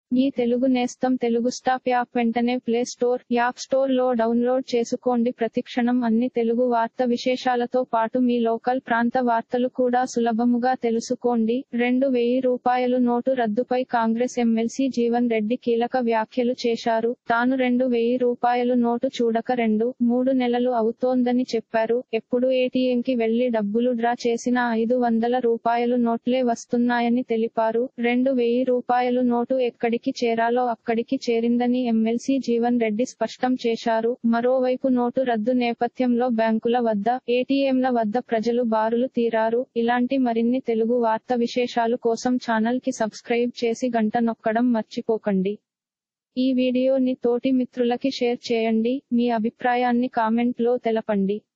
మీ తెలుగు నేస్తం Telugu stop app వెంటనే play store app store లో డౌన్లోడ్ చేసుకోండి ప్రతిక్షణం అన్ని తెలుగు వార్త విశేషాలతో పాటు మీ లోకల్ ప్రాంత వార్తలు కూడా సులభముగా తెలుసుకోండి రెండు వెయ్యి రూపాయలు నోటు రద్దుపై కాంగ్రెస్ ఎమ్మెల్సీ జీవన్ రెడ్డి కీలక వ్యాఖ్యలు చేశారు తాను రెండు వెయ్యి రూపాయలు నోటు చూడక రెండు మూడు నెలలు అవుతోందని చెప్పారు ఎప్పుడు ఏటీఎం కి వెళ్లి డబ్బులు డ్రా చేసినా ఐదు వందల రూపాయలు నోట్లే వస్తున్నాయని తెలిపారు రెండు వెయ్యి రూపాయలు నోటు ఎక్కడికి చేరాలో అక్కడికి చేరిందని ఎమ్మెల్సీ జీవన్ రెడ్డి స్పష్టం చేశారు మరోవైపు నోటు రద్దు నేపథ్యంలో బ్యాంకుల వద్ద ఏటీఎంల వద్ద ప్రజలు బారులు తీరారు ఇలాంటి మరిన్ని తెలుగు వార్త విశేషాలు కోసం ఛానల్ కి సబ్స్క్రైబ్ చేసి గంట నొక్కడం మర్చిపోకండి ఈ వీడియోని తోటి మిత్రులకి షేర్ చేయండి మీ అభిప్రాయాన్ని కామెంట్ లో తెలపండి